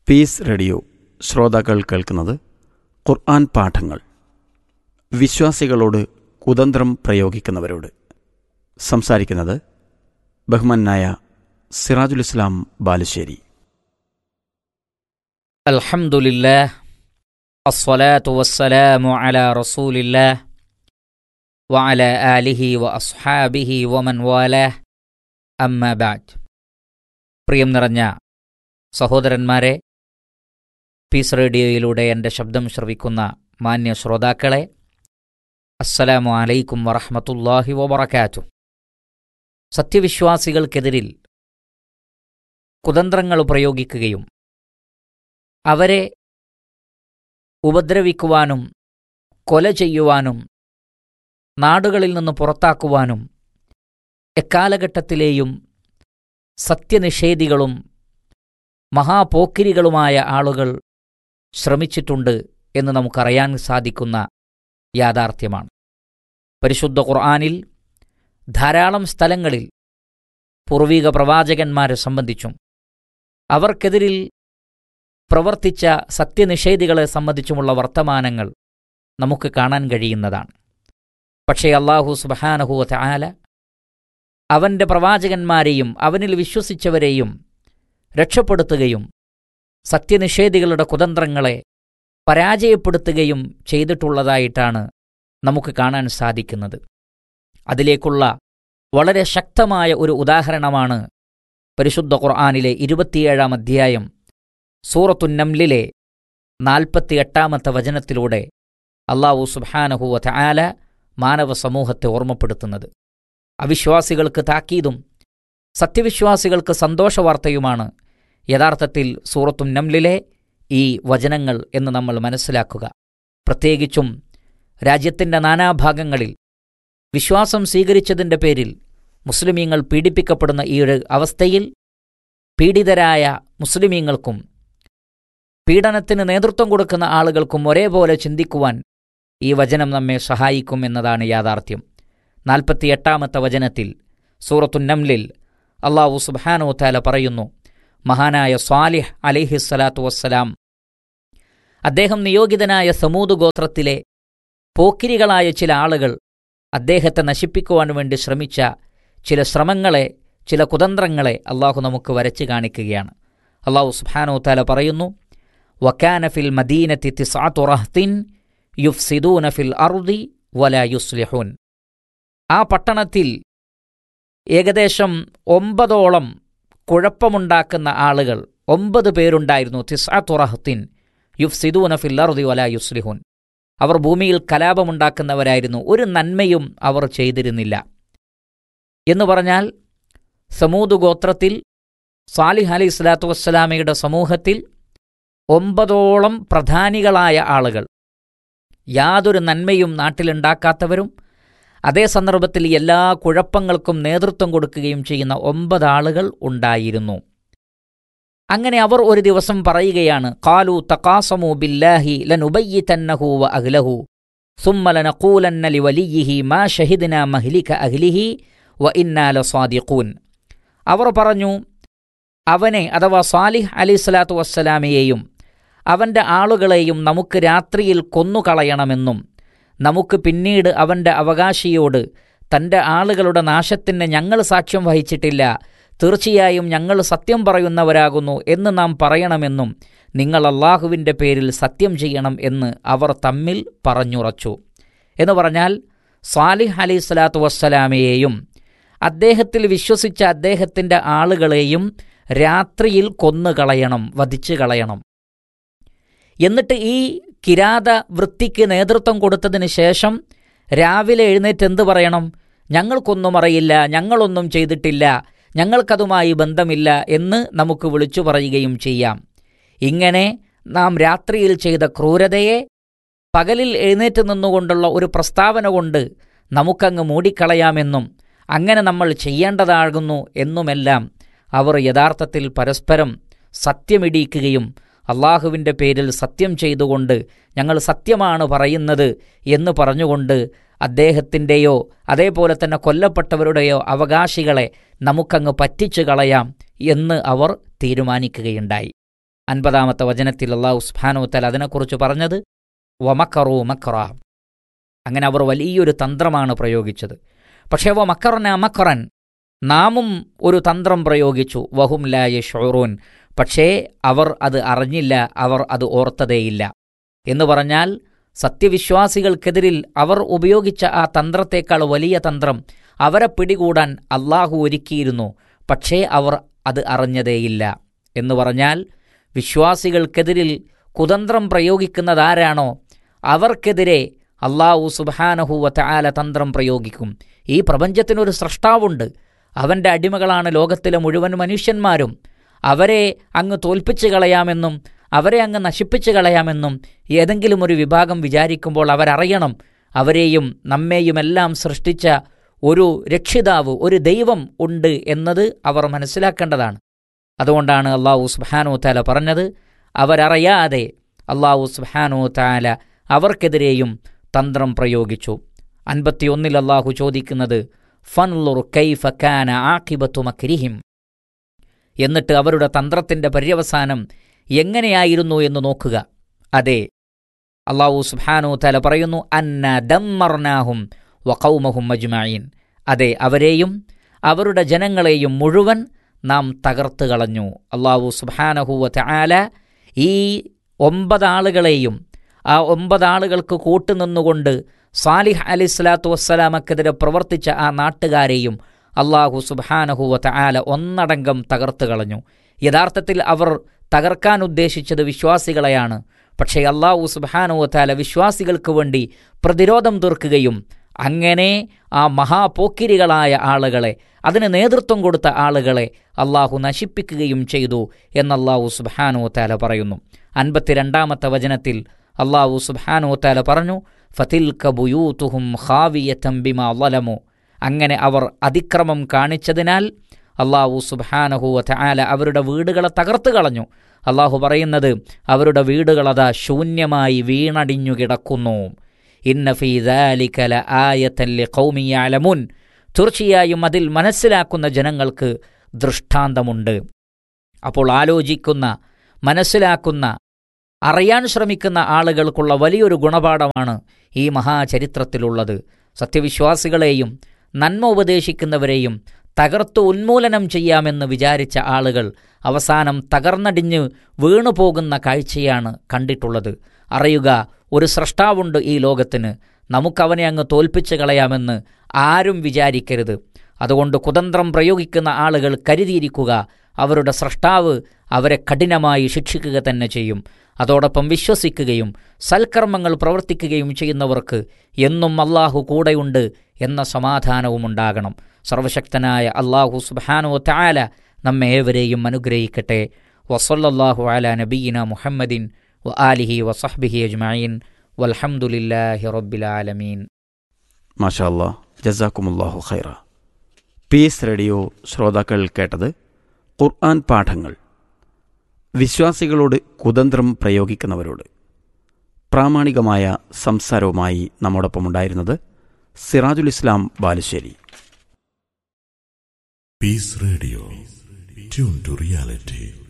Piece radio ശ്രോതാക്കൾ കേൾക്കുന്നത് ഖുർആൻ പാഠങ്ങൾ വിശ്വാസികളോട് കുതന്ത്രം പ്രയോഗിക്കുന്നവരോട് സംസാരിക്കുന്നത് ബഹ്മന്നായ സിറാജുൽ ഇസ്ലാം ബാലുശ്ശേരി الحمد لله الصلاة والسلام على رسول الله وعلى آله وأصحابه ومن والاه أما بعد പ്രിയം നിറഞ്ഞ സഹോദരന്മാരെ പീസ് റേഡിയോയിലൂടെ എൻ്റെ ശബ്ദം ശ്രവിക്കുന്ന മാന്യ ശ്രോതാക്കളെ അസ്സലാമു അലൈക്കും വറഹ്മത്തുള്ളാഹി വബറകാതുഹു സത്യവിശ്വാസികൾക്കെതിരിൽ കുതന്ത്രങ്ങൾ പ്രയോഗിക്കുകയും അവരെ ഉപദ്രവിക്കുവാനും കൊല ചെയ്യുവാനും നാടുകളിൽ നിന്ന് പുറത്താക്കുവാനും എക്കാലഘട്ടത്തിലെയും സത്യനിഷേധികളും മഹാപോക്കിരികളുമായ ആളുകൾ ശ്രമിച്ചിട്ടുണ്ട് എന്ന് നമുക്കറിയാൻ സാധിക്കുന്ന യാഥാർത്ഥ്യമാണ് പരിശുദ്ധ ഖുർആാനിൽ ധാരാളം സ്ഥലങ്ങളിൽ പൂർവിക പ്രവാചകന്മാരെ സംബന്ധിച്ചും അവർക്കെതിരിൽ പ്രവർത്തിച്ച സത്യനിഷേധികളെ സംബന്ധിച്ചുമുള്ള വർത്തമാനങ്ങൾ നമുക്ക് കാണാൻ കഴിയുന്നതാണ് പക്ഷേ അള്ളാഹു സുബഹാനഹുവ ആല അവൻ്റെ പ്രവാചകന്മാരെയും അവനിൽ വിശ്വസിച്ചവരെയും രക്ഷപ്പെടുത്തുകയും സത്യനിഷേധികളുടെ കുതന്ത്രങ്ങളെ പരാജയപ്പെടുത്തുകയും ചെയ്തിട്ടുള്ളതായിട്ടാണ് നമുക്ക് കാണാൻ സാധിക്കുന്നത് അതിലേക്കുള്ള വളരെ ശക്തമായ ഒരു ഉദാഹരണമാണ് പരിശുദ്ധ ഖുർആാനിലെ ഇരുപത്തിയേഴാം അധ്യായം സൂറത്തുന്നംലിലെ നാൽപ്പത്തിയെട്ടാമത്തെ വചനത്തിലൂടെ അള്ളാഹു സുബാനഹുവ ആല മാനവ സമൂഹത്തെ ഓർമ്മപ്പെടുത്തുന്നത് അവിശ്വാസികൾക്ക് താക്കീതും സത്യവിശ്വാസികൾക്ക് സന്തോഷവാർത്തയുമാണ് യഥാർത്ഥത്തിൽ സൂറത്തുന്നംലിലെ ഈ വചനങ്ങൾ എന്ന് നമ്മൾ മനസ്സിലാക്കുക പ്രത്യേകിച്ചും രാജ്യത്തിൻ്റെ നാനാഭാഗങ്ങളിൽ വിശ്വാസം സ്വീകരിച്ചതിൻ്റെ പേരിൽ മുസ്ലിമീങ്ങൾ പീഡിപ്പിക്കപ്പെടുന്ന ഈ ഒരു അവസ്ഥയിൽ പീഡിതരായ മുസ്ലിമീങ്ങൾക്കും പീഡനത്തിന് നേതൃത്വം കൊടുക്കുന്ന ആളുകൾക്കും ഒരേപോലെ ചിന്തിക്കുവാൻ ഈ വചനം നമ്മെ സഹായിക്കും എന്നതാണ് യാഥാർത്ഥ്യം നാൽപ്പത്തിയെട്ടാമത്തെ വചനത്തിൽ സൂറത്തുന്നംലിൽ അള്ളാഹു സുബാനോ താല പറയുന്നു മഹാനായ സ്വാലിഹ് അലിഹിസ്സലാത്തു വസ്സലാം അദ്ദേഹം നിയോഗിതനായ സമൂത് ഗോത്രത്തിലെ പോക്കിരികളായ ചില ആളുകൾ അദ്ദേഹത്തെ നശിപ്പിക്കുവാൻ വേണ്ടി ശ്രമിച്ച ചില ശ്രമങ്ങളെ ചില കുതന്ത്രങ്ങളെ അള്ളാഹു നമുക്ക് വരച്ചു കാണിക്കുകയാണ് അള്ളാഹു സുബാനോ താല പറയുന്നു വക്കാന ഫിൽ മദീനത്തി തിസാത്തു റഹ്തിൻ യുഫ്സിദൂന ഫിൽ അറുദി വല യുസ്ലിഹൂൻ ആ പട്ടണത്തിൽ ഏകദേശം ഒമ്പതോളം കുഴപ്പമുണ്ടാക്കുന്ന ആളുകൾ ഒമ്പത് പേരുണ്ടായിരുന്നു തിസാത്തു റഹ്തിൻ യുഫ്സിദൂന ഫിൽ അറുദി വല യുസ്ലിഹൂൻ അവർ ഭൂമിയിൽ കലാപമുണ്ടാക്കുന്നവരായിരുന്നു ഒരു നന്മയും അവർ ചെയ്തിരുന്നില്ല എന്ന് പറഞ്ഞാൽ സമൂത് ഗോത്രത്തിൽ സാലിഹ് അലി ഇസ്ലാത്തു വസ്സലാമയുടെ സമൂഹത്തിൽ ഒമ്പതോളം പ്രധാനികളായ ആളുകൾ യാതൊരു നന്മയും നാട്ടിലുണ്ടാക്കാത്തവരും അതേ സന്ദർഭത്തിൽ എല്ലാ കുഴപ്പങ്ങൾക്കും നേതൃത്വം കൊടുക്കുകയും ചെയ്യുന്ന ഒമ്പത് ആളുകൾ ഉണ്ടായിരുന്നു അങ്ങനെ അവർ ഒരു ദിവസം പറയുകയാണ് കാലു തക്കാസമു ബില്ലാഹി ലനുബയ്യിതന്നഹു വ അഹ്ലഹു സുമ്മ ലനഖൂലന്ന ലിവലിയിഹി മാ ഷഹിദ്ന മഹ്ലിക അഹ്ലിഹി വ ഇന്നാ ലസാദിഖൂൻ അവർ പറഞ്ഞു അവനെ അഥവാ സാലിഹ് അലി സ്വലാത്തു വസ്സലാമയെയും അവൻ്റെ ആളുകളെയും നമുക്ക് രാത്രിയിൽ കൊന്നുകളയണമെന്നും നമുക്ക് പിന്നീട് അവൻ്റെ അവകാശിയോട് തൻ്റെ ആളുകളുടെ നാശത്തിന് ഞങ്ങൾ സാക്ഷ്യം വഹിച്ചിട്ടില്ല തീർച്ചയായും ഞങ്ങൾ സത്യം പറയുന്നവരാകുന്നു എന്ന് നാം പറയണമെന്നും നിങ്ങൾ അള്ളാഹുവിൻ്റെ പേരിൽ സത്യം ചെയ്യണം എന്ന് അവർ തമ്മിൽ പറഞ്ഞുറച്ചു എന്ന് പറഞ്ഞാൽ സാലിഹ് അലി സ്വലാത്തു വസ്സലാമയെയും അദ്ദേഹത്തിൽ വിശ്വസിച്ച അദ്ദേഹത്തിൻ്റെ ആളുകളെയും രാത്രിയിൽ കൊന്നുകളയണം വധിച്ചു കളയണം എന്നിട്ട് ഈ കിരാത വൃത്തിക്ക് നേതൃത്വം കൊടുത്തതിന് ശേഷം രാവിലെ എഴുന്നേറ്റ് എന്ത് പറയണം ഞങ്ങൾക്കൊന്നും അറിയില്ല ഞങ്ങളൊന്നും ചെയ്തിട്ടില്ല ഞങ്ങൾക്കതുമായി ബന്ധമില്ല എന്ന് നമുക്ക് വിളിച്ചു പറയുകയും ചെയ്യാം ഇങ്ങനെ നാം രാത്രിയിൽ ചെയ്ത ക്രൂരതയെ പകലിൽ എഴുന്നേറ്റ് നിന്നുകൊണ്ടുള്ള ഒരു പ്രസ്താവന കൊണ്ട് നമുക്കങ്ങ് മൂടിക്കളയാമെന്നും അങ്ങനെ നമ്മൾ ചെയ്യേണ്ടതാകുന്നു എന്നുമെല്ലാം അവർ യഥാർത്ഥത്തിൽ പരസ്പരം സത്യമിടിക്കുകയും അള്ളാഹുവിൻ്റെ പേരിൽ സത്യം ചെയ്തുകൊണ്ട് ഞങ്ങൾ സത്യമാണ് പറയുന്നത് എന്ന് പറഞ്ഞുകൊണ്ട് അദ്ദേഹത്തിൻ്റെയോ അതേപോലെ തന്നെ കൊല്ലപ്പെട്ടവരുടെയോ അവകാശികളെ നമുക്കങ്ങ് പറ്റിച്ചു കളയാം എന്ന് അവർ തീരുമാനിക്കുകയുണ്ടായി അൻപതാമത്തെ വചനത്തിൽ അള്ളാഹു സുബ്ഹാനഹുവതആല അതിനെക്കുറിച്ച് പറഞ്ഞത് വമക്കറു മക്കറ അങ്ങനെ അവർ വലിയൊരു തന്ത്രമാണ് പ്രയോഗിച്ചത് പക്ഷേ വ മക്കറന മക്കറൻ നാമും ഒരു തന്ത്രം പ്രയോഗിച്ചു വഹും ലാ യഷൂറൂൻ പക്ഷേ അവർ അത് അറിഞ്ഞില്ല അവർ അത് ഓർത്തതേയില്ല എന്ന് പറഞ്ഞാൽ സത്യവിശ്വാസികൾക്കെതിരിൽ അവർ ഉപയോഗിച്ച ആ തന്ത്രത്തേക്കാൾ വലിയ തന്ത്രം അവരെ പിടികൂടാൻ അള്ളാഹു ഒരുക്കിയിരുന്നു പക്ഷേ അവർ അത് അറിഞ്ഞതേയില്ല എന്ന് പറഞ്ഞാൽ വിശ്വാസികൾക്കെതിരിൽ കുതന്ത്രം പ്രയോഗിക്കുന്നതാരാണോ അവർക്കെതിരെ അള്ളാഹു സുബാനഹുവ ആല തന്ത്രം പ്രയോഗിക്കും ഈ പ്രപഞ്ചത്തിനൊരു സൃഷ്ടാവുണ്ട് അവൻ്റെ അടിമകളാണ് ലോകത്തിലെ മുഴുവൻ മനുഷ്യന്മാരും അവരെ അങ്ങ് തോൽപ്പിച്ചു കളയാമെന്നും അവരെ അങ്ങ് നശിപ്പിച്ചു കളയാമെന്നും ഏതെങ്കിലും ഒരു വിഭാഗം വിചാരിക്കുമ്പോൾ അവരറിയണം അവരെയും നമ്മെയുമെല്ലാം സൃഷ്ടിച്ച ഒരു രക്ഷിതാവ് ഒരു ദൈവം ഉണ്ട് എന്നത് അവർ മനസ്സിലാക്കേണ്ടതാണ് അതുകൊണ്ടാണ് അള്ളാഹു സുബാനോ താല പറഞ്ഞത് അവരറിയാതെ അള്ളാഹു സുബാനോ താല അവർക്കെതിരെയും തന്ത്രം പ്രയോഗിച്ചു അൻപത്തിയൊന്നിൽ അള്ളാഹു ചോദിക്കുന്നത് ഫൻലുർ കൈഫ കാന ആഖിബത്തു മക്രിഹിം എന്നിട്ട് അവരുടെ തന്ത്രത്തിന്റെ പര്യവസാനം എങ്ങനെയായിരുന്നു എന്ന് നോക്കുക അതെ അള്ളാഹു സുബ്ഹാനു തല പറയുന്നു അന്ന ദമ്മർനാഹും വഖൗമഹും മജ്മഈൻ അതെ അവരെയും അവരുടെ ജനങ്ങളെയും മുഴുവൻ നാം തകർത്ത് കളഞ്ഞു അള്ളാഹു സുബ്ഹാനഹുവ തആല ഈ ഒമ്പതാളുകളെയും ആ ഒമ്പതാളുകൾക്ക് കൂട്ടുനിന്നുകൊണ്ട് സാലിഹ് അലി സ്വലാത്തു വസ്സലാമക്കെതിരെ പ്രവർത്തിച്ച ആ നാട്ടുകാരെയും അള്ളാഹു സുബാനഹുവ തആല ഒന്നടങ്കം തകർത്ത് കളഞ്ഞു യഥാർത്ഥത്തിൽ അവർ തകർക്കാൻ ഉദ്ദേശിച്ചത് വിശ്വാസികളെയാണ് പക്ഷേ അള്ളാഹു സുബാനുവ താല വിശ്വാസികൾക്ക് വേണ്ടി പ്രതിരോധം തീർക്കുകയും അങ്ങനെ ആ മഹാപോക്കിരികളായ ആളുകളെ അതിന് നേതൃത്വം കൊടുത്ത ആളുകളെ അള്ളാഹു നശിപ്പിക്കുകയും ചെയ്തു എന്നല്ലാഹു സുബാനു താല പറയുന്നു അൻപത്തിരണ്ടാമത്തെ വചനത്തിൽ അള്ളാഹു സുബാനു താല പറഞ്ഞു ഫതിൽക ബുയൂത്തുഹും ഖാവിയതം ബിമാ ളലമു അങ്ങനെ അവർ അതിക്രമം കാണിച്ചതിനാൽ അള്ളാഹു സുബാനഹുവ തആല അവരുടെ വീടുകളെ തകർത്ത് കളഞ്ഞു അള്ളാഹു പറയുന്നത് അവരുടെ വീടുകളതാ ശൂന്യമായി വീണടിഞ്ഞു കിടക്കുന്നു ഇന്ന ഫീ ദാലിക ലആയതൻ ലിഖൗമി യഅലമുൻ തീർച്ചയായും അതിൽ മനസ്സിലാക്കുന്ന ജനങ്ങൾക്ക് ദൃഷ്ടാന്തമുണ്ട് അപ്പോൾ ആലോചിക്കുന്ന മനസ്സിലാക്കുന്ന അറിയാൻ ശ്രമിക്കുന്ന ആളുകൾക്കുള്ള വലിയൊരു ഗുണപാഠമാണ് ഈ മഹാചരിത്രത്തിലുള്ളത് സത്യവിശ്വാസികളെയും നന്മ ഉപദേശിക്കുന്നവരെയും തകർത്തു ഉന്മൂലനം ചെയ്യാമെന്ന് വിചാരിച്ച ആളുകൾ അവസാനം തകർന്നടിഞ്ഞ് വീണുപോകുന്ന കാഴ്ചയാണ് കണ്ടിട്ടുള്ളത് അറിയുക ഒരു സ്രഷ്ടാവുണ്ട് ഈ ലോകത്തിന് നമുക്കവനെ അങ്ങ് തോൽപ്പിച്ചു കളയാമെന്ന് ആരും വിചാരിക്കരുത് അതുകൊണ്ട് കുതന്ത്രം പ്രയോഗിക്കുന്ന ആളുകൾ കരുതിയിരിക്കുക അവരുടെ സ്രഷ്ടാവ് അവരെ കഠിനമായി ശിക്ഷിക്കുക തന്നെ ചെയ്യും അതോടൊപ്പം വിശ്വസിക്കുകയും സൽക്കർമ്മങ്ങൾ പ്രവർത്തിക്കുകയും ചെയ്യുന്നവർക്ക് എന്നും അള്ളാഹു കൂടെയുണ്ട് എന്ന സമാധാനവും ഉണ്ടാകണം സർവശക്തനായ അള്ളാഹു സുബാനോ താല നമ്മെ ഏവരെയും അനുഗ്രഹിക്കട്ടെ വസല്ലാഹു അല നബീന മുഹമ്മദിൻ വ ആലിഹി വസഹ്ബിഹി അജ്മീൻ വൽഹമുല്ലാഹി റബ്ബിലാലമീൻ മാഷാ അല്ലാ ജസാക്കുമുല്ലാഹു ഖൈറ പീസ് റേഡിയോ ശ്രോതാക്കൾ കേട്ടത് ഖുർആൻ പാഠങ്ങൾ വിശ്വാസികളോട് കുതന്ത്രം പ്രയോഗിക്കുന്നവരോട് പ്രാമാണികമായ സംസാരവുമായി നമ്മോടൊപ്പമുണ്ടായിരുന്നത് സിറാജുൽ ഇസ്ലാം Balussery Peace Radio. Tune to reality.